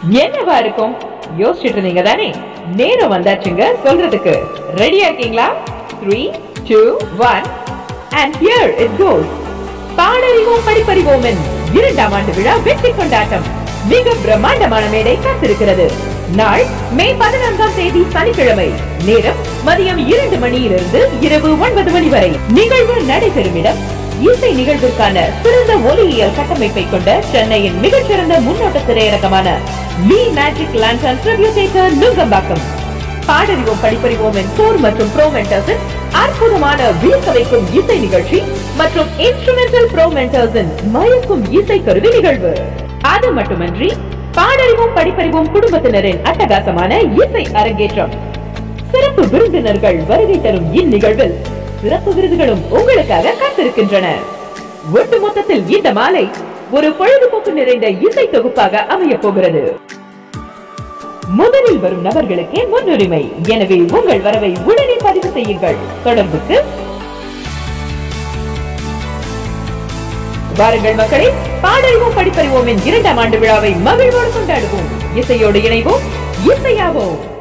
என்னவா இருக்கும் யோசிச்சுட்டு இருந்தீங்க தானே நேரம் வந்தாச்சுங்க சொல்றதுக்கு ரெடியா இருக்கீங்களா three two one and here it goes பாடறிவோம் படிப்பறிவோம் என் இரண்டாம் ஆண்டு விழா வெற்றி கொண்டாட்டம் மிக பிரம்மாண்டமான மேடை காத்திருக்கிறது நாள் மே பதினான்காம் தேதி சனிக்கிழமை நேரம் மதியம் இரண்டு மணியிலிருந்து இரவு ஒன்பது மணி வரை நிகழ்வு நடைபெறும் இடம் இசை நிகழ்விற்கான சிறந்த ஒலியியல் கட்டமைப்பை கொண்ட சென்னையின் மிகச்சிறந்த முன்னோட்ட திரையரங்கமான வி மேஜிக் லேண்டன் ட்ரிபியூ தியேட்டர் நுங்கம்பாக்கம் பாடறிவோம் படிப்பறிவோம் என் போர் மற்றும் ப்ரோ மென்டர்ஸின் அற்புதமான வியக்க வைக்கும் இசை நிகழ்ச்சி மற்றும் இன்ஸ்ட்ருமெண்டல் ப்ரோ மென்டர்ஸின் மயக்கும் இசை கருவி நிகழ்வு அது மட்டுமன்றி பாடறிவோம் படிப்பறிவோம் குடும்பத்தினரின் அட்டகாசமான இசை அரங்கேற்றம் சிறப்பு விருந்தினர்கள் வருகை தரும் இந்நிகழ்வில் சிறப்பு விருதுகளும் உங்களுக்காக காத்திருக்கின்றன ஒட்டு மொத்தத்தில் இந்த மாலை ஒரு பொழுதுபோக்கு நிறைந்த இசை தொகுப்பாக அமைய போகிறது முதலில் வரும் நபர்களுக்கே முன்னுரிமை எனவே உங்கள் வரவை உடனே பதிவு செய்யுங்கள் தொடர்புக்கு வாருங்கள் மக்களே பாடறிவோம் படிப்பறிவோம் என் இரண்டாம் ஆண்டு விழாவை மகிழ்வோடு கொண்டாடுவோம் இசையோடு இணைவோம் இசையாவோம்